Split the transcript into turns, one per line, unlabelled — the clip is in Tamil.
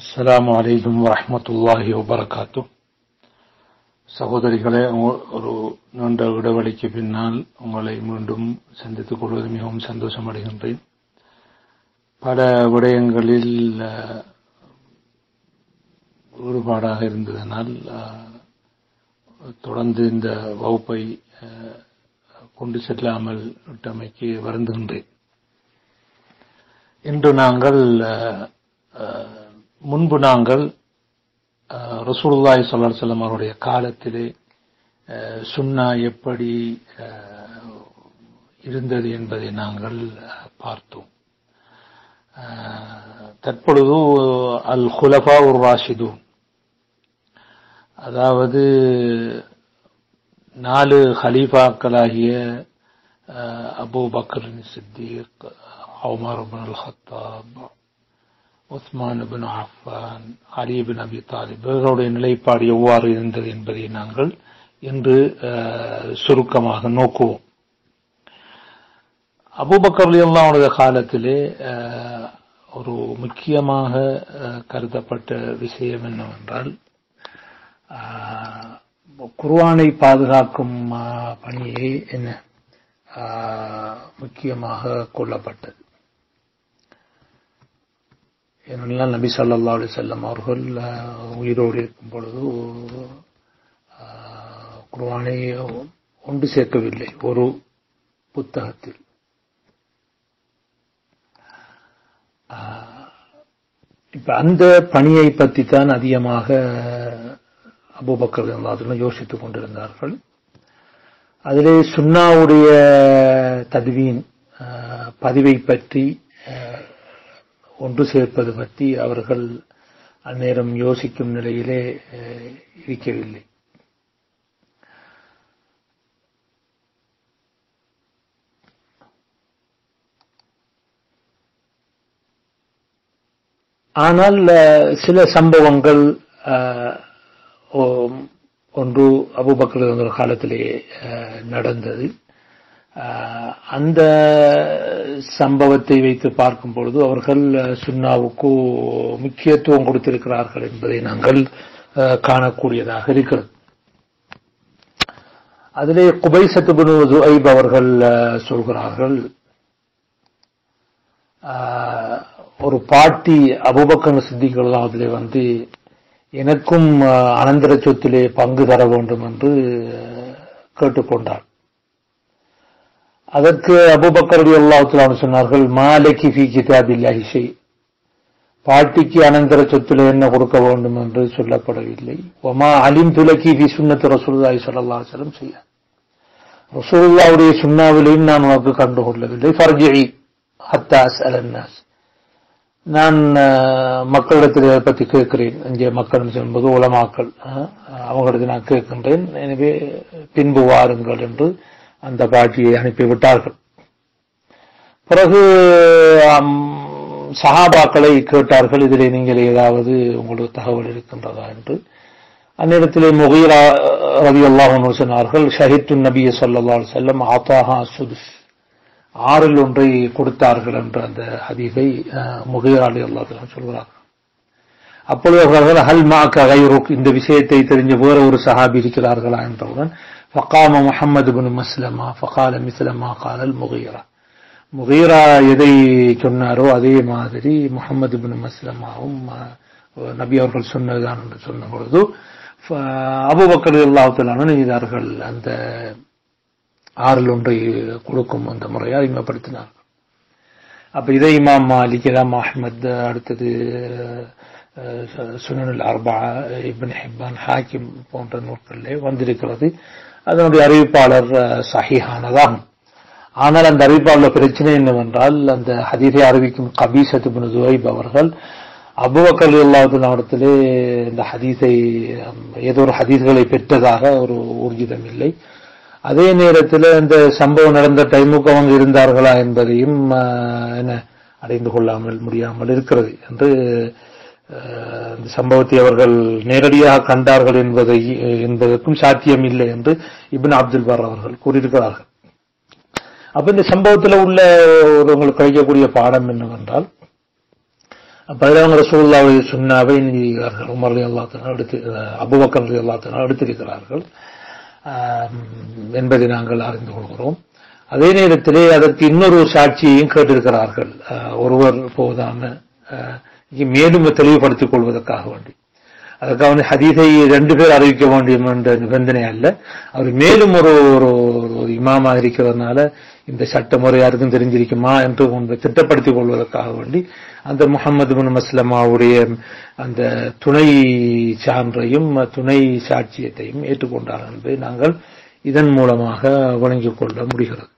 السلام عليكم ورحمة الله وبركاته சகோதரிகளே உங்க- ஒரு நீண்ட இடைவெளிக்கு பின்னால் உங்களை மீண்டும் சந்தித்துக் கொள்வது மிகவும் சந்தோஷம் அடைகின்றேன் பல விடயங்களில் அஹ், ஈடுபாடாக இருந்ததனால் அஹ், தொடர்ந்து இந்த வகுப்பை அஹ், கொண்டு செல்லாமல் விட்டமைக்கு வருந்துகின்றேன் இன்று நாங்கள் அஹ், அஹ், முன்பு நாங்கள் அஹ், ரசூலுல்லாஹி ஸல்லல்லாஹு அலைஹி வஸல்லம் அவருடைய காலத்திலே அஹ், சுன்னா எப்படி அஹ், இருந்தது என்பதை நாங்கள் அஹ், பார்த்தோம் அஹ், தற்பொழுது அல் குலஃபா உர் ராஷிதூன் அதாவது நாலு ஹலீஃபாக்களாகிய அஹ், Abu Bakr Siddiq Umar bin al Khattab Uthman bin Affan Ali bin Abi Talib இவர்களுடைய நிலைப்பாடு எவ்வாறு இருந்தது என்பதை நாங்கள் இன்று அஹ், சுருக்கமாக நோக்குவோம் அபூபக்கர் அல்லாவுடைய காலத்திலே அஹ், ஒரு முக்கியமாக அஹ், கருதப்பட்ட விஷயம் என்னவென்றால் அஹ், குர்ஆனை பாதுகாக்கும் அஹ், பணியை என்ன அஹ், முக்கியமாக கொள்ளப்பட்டது ஏனென்றால் நபி ஸல்லல்லாஹு அலைஹி வஸல்லம் அவர்கள் அஹ், உயிரோடு இருக்கும் பொழுது அஹ், குர்ஆனை ஒன்று சேர்க்கவில்லை ஒரு புத்தகத்தில் அஹ், இப்ப அந்த பணியை பற்றி தான் அதிகமாக அபூபக்கர் ரலியல்லாஹு யோசித்துக் கொண்டிருந்தார்கள் அதிலே சுன்னாவுடைய தத்வீன் அஹ், பதிவை பற்றி அஹ், ஒன்று சேர்ப்பது பற்றி அவர்கள் அந்நேரம் யோசிக்கும் நிலையிலே அஹ், இருக்கவில்லை ஆனால் அஹ், சில சம்பவங்கள் அஹ், ஓ- ஒன்று அபூபக்கர் ஒரு காலத்திலே அஹ், நடந்தது அஹ், அந்த சம்பவத்தை வைத்து பார்க்கும் பொழுது அவர்கள் அஹ், சுன்னாவுக்கு முக்கியத்துவம் கொடுத்திருக்கிறார்கள் என்பதை நாங்கள் அஹ், காணக்கூடியதாக இருக்கிறது அதிலே குபைசத்து பின் ஜுஐப் அவர்கள் அஹ், சொல்கிறார்கள் ஆஹ், ஒரு பாட்டி அபுபக்கர் சித்திகள் அதிலே வந்து எனக்கும் ஆஹ், அனந்தர சொத்திலே பங்கு தர வேண்டும் என்று ஆஹ், கேட்டுக்கொண்டார் அதற்கு அபுபக்கர் அல்லாஹ் சொன்னார்கள் மாலக்கி ஃபி கிதாபில்லாஹி ஷை பாட்டிக்கு அனந்தர சொத்துல என்ன கொடுக்க வேண்டும் என்று சொல்லப்படவில்லை ஒமா அலிம் துலக்கி ஃபி சுன்னத்து ரசூலுல்லாஹி ஸல்லல்லாஹு அலைஹி வஸல்லம் செய்ய ரசூலுல்லாஹ்வுடைய சுன்னாவிலையும் நான் உனக்கு கண்டுகொள்ளவில்லை ஃபர்ஜிஇ ஹத்தா அஸ்அல் அன்னாஸ் நான் அஹ், மக்களிடத்தில் இதை பற்றி கேட்கிறேன் இங்கே மக்கள் என்பது உலமாக்கள் அஹ், அவங்களிடத்தில் நான் கேட்கின்றேன் எனவே பின்பு வாருங்கள் என்று அந்த பாட்டியை அனுப்பிவிட்டார்கள் பிறகு அம், சஹாபாக்களை கேட்டார்கள் இதிலே நீங்கள் ஏதாவது உங்களுக்கு தகவல் இருக்கின்றதா என்று அந்நேரத்திலே முகீரா ரவி அல்லாஹ் சொன்னார்கள் ஷஹித்து நபி ஸல்லல்லாஹு அலைஹி வஸல்லம் ஆத்தாஹா சுதுஸ் ஆறில் ஒன்றை கொடுத்தார்கள் என்ற அந்த ஹதீஸை முகீரா அலி அல்லாஹ் சொல்கிறார்கள் அப்பொழுது அவர்கள் ஹல் மாக்க கைருக் இந்த விஷயத்தை தெரிஞ்ச வேற ஒரு சஹாபி இருக்கிறார்களா என்றவுடன் ஃபகாம முஹம்மது பின் மஸ்லமா ஃபகால மிஸ்லமா காலல் முகீரா முகீரா எதை சொன்னாரோ அதே மாதிரி முகமது பின் மஸ்லமாவும் அஹ், நபி அவர்கள் சொன்னதுதான் என்று சொன்ன பொழுது ஃப- அபூபக்கர் அல்லாஹாலும் செய்தார்கள் அந்த ஆறில் ஒன்றை கொடுக்கும் அந்த முறையை அறிமுகப்படுத்தினார்கள் அப்ப இதை இமாம் மாலிக் இமாம் அஹ்மத் அடுத்தது அஹ், சு- சுனனுல் அர்பா இப்னு ஹிப்பான் ஹாக்கிம் போன்ற நூல்களிலே வந்திருக்கிறது அதனுடைய அறிவிப்பாளர் அஹ், சஹீஹானதாகும் ஆனால் அந்த அறிவிப்பாளர் பிரச்சனை என்னவென்றால் அந்த ஹதீஸை அறிவிக்கும் கபீசத் பின் ஜுவைப் அவர்கள் அபுபக்கர் அல்லாஹ் இடத்திலே இந்த ஹதீஸை அம், ஏதோ ஒரு ஹதீஸ்களை பெற்றதாக ஒரு ஊர்ஜிதம் இல்லை அதே நேரத்தில் இந்த சம்பவம் நடந்த டைமுக்கு அவங்க இருந்தார்களா என்பதையும் ஆஹ், என்ன அடைந்து கொள்ளாமல் முடியாமல் இருக்கிறது என்று ஆஹ், இந்த சம்பவத்தை அவர்கள் நேரடியாக கண்டார்கள் என்பதை என்பதற்கும் சாத்தியம் இல்லை என்று இப்னு அப்துல் பார் அவர்கள் கூறியிருக்கிறார்கள் அப்ப இந்த சம்பவத்தில் உள்ள ஒரு உங்களுக்கு கிடைக்கக்கூடிய பாடம் என்னவென்றால் அப்ப அதில் அவங்க ரசூல்லாவுடைய சுண்ணாவை நீதிக்கிறார்கள் உமர் அலி அல்லாத்தனால் எடுத்து அபுபக்கர் அலி அல்லாத்தனால் எடுத்திருக்கிறார்கள் ஆம், என்பதை நாங்கள் அறிந்து கொள்கிறோம் அதே நேரத்திலே அதற்கு இன்னொரு சாட்சியையும் கேட்டிருக்கிறார்கள் அஹ், ஒருவர் போதான அஹ், இங்கே மேலும் தெளிவுபடுத்திக் கொள்வதற்காக வேண்டி அதுக்காக வந்து ஹதீஸை ரெண்டு பேர் அறிவிக்க வேண்டும் என்ற நிபந்தனை அல்ல அவர் மேலும் ஒரு ஒரு ஒரு இமாமா இருக்கிறதுனால இந்த சட்ட முறை யாருக்கும் தெரிஞ்சிருக்குமா என்று ஒன்றை திட்டப்படுத்திக் கொள்வதற்காக வேண்டி அந்த முகமது பின் மஸ்லமாவுடைய அந்த துணை சான்றையும் துணை சாட்சியத்தையும் ஏற்றுக்கொண்டார் என்பதை நாங்கள் இதன் மூலமாக வழங்கிக் கொள்ள முடிகிறது